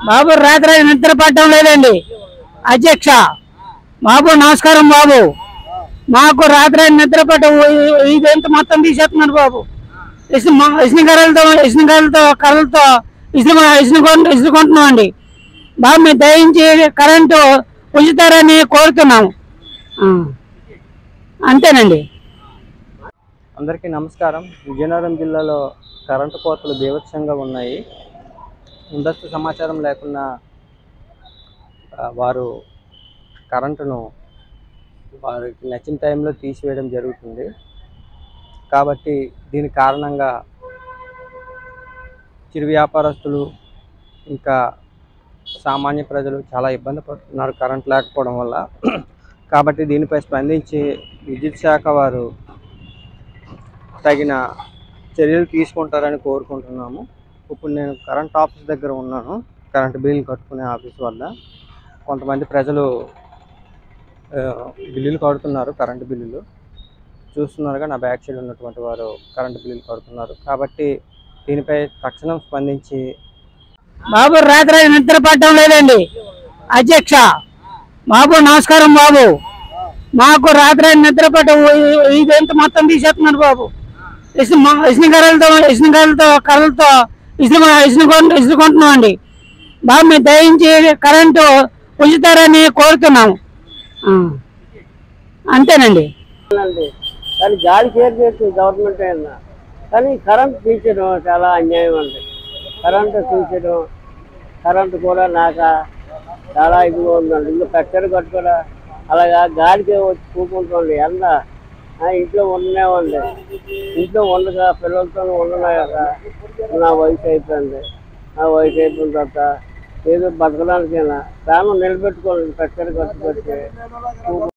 బాబు రాత్రి నిద్ర పట్టడం లేదండి అధ్యక్ష బాబు నమస్కారం బాబు మాకు రాత్రి నిద్ర పట్టం ఇదంత మొత్తం తీసేస్తున్నారు బాబు ఇసుక ఇసుక కర్రలతో ఇసుక కర్రలతో కర్రలతో ఇసుక ఇసుక ఇసుకుంటున్నాం అండి బాబు మీరు దయించి కరెంటు ఉంచుతారని కోరుతున్నాము ఆ. అంతేనండి అందరికీ నమస్కారం విజయనగరం జిల్లాలో కరెంటు కోతలు బీభత్సంగా ఉన్నాయి ముందస్తు సమాచారం లేకుండా ఆ, వారు కరెంటును వారికి నచ్చిన టైంలో తీసివేయడం జరుగుతుంది కాబట్టి దీని కారణంగా చిరు వ్యాపారస్తులు ఇంకా సామాన్య ప్రజలు చాలా ఇబ్బంది పడుతున్నారు కరెంట్ లేకపోవడం వల్ల కాబట్టి దీనిపై స్పందించి విద్యుత్ శాఖ వారు తగిన చర్యలు తీసుకుంటారని కోరుకుంటున్నాము ఇప్పుడు నేను కరెంట్ ఆఫీస్ దగ్గర ఉన్నాను కరెంట్ బిల్లు కట్టుకునే ఆఫీస్ వద్ద కొంతమంది ప్రజలు ఆ, బిల్లులు కడుతున్నారు కరెంటు బిల్లులు చూస్తున్నారుగా నా బ్యాక్ సైడ్ ఉన్నటువంటి వారు కరెంటు బిల్లులు కడుతున్నారు కాబట్టి దీనిపై తక్షణం స్పందించి బాబు రాత్రి నిద్ర పట్టడం లేదండి అధ్యక్ష బాబు నమస్కారం బాబు మాకు రాత్రి నిద్ర పట్టం ఇదంత మొత్తం తీసేస్తున్నారు బాబు ఇసుక ఇసుక కర్రలతో ఇసుక కర్రలతో కర్రలతో ఇసుక ఇసుక ఇసుకుంటున్నాం అండి బాబు మీరు దయించి కరెంటు ఉంచుతారని కోరుతున్నాము ఆ. అంతేనండి అండి కానీ గాలి షేర్ చేస్తుంది గవర్నమెంట్ అయినా కానీ కరెంట్ తీసేయడం చాలా అన్యాయం అండి కరెంటు తీసేయడం కరెంటు కూడా నాక చాలా ఇదిగా ఉందండి ఇల్లు కట్టెలు కట్టుకోడా అలాగా గాలికి వచ్చి కూకుంటుంది ఎండ ఆ, ఇంట్లో ఉండలేమండి ఇంట్లో ఉండగా పిల్లలతో ఉండలేక నా వయసు అయిపోయింది నా వయసు అయిపోయిన తర్వాత ఏదో బతకడానికైనా ప్రాణం నిలబెట్టుకోవాలి కట్టెలు కట్టుకొచ్చి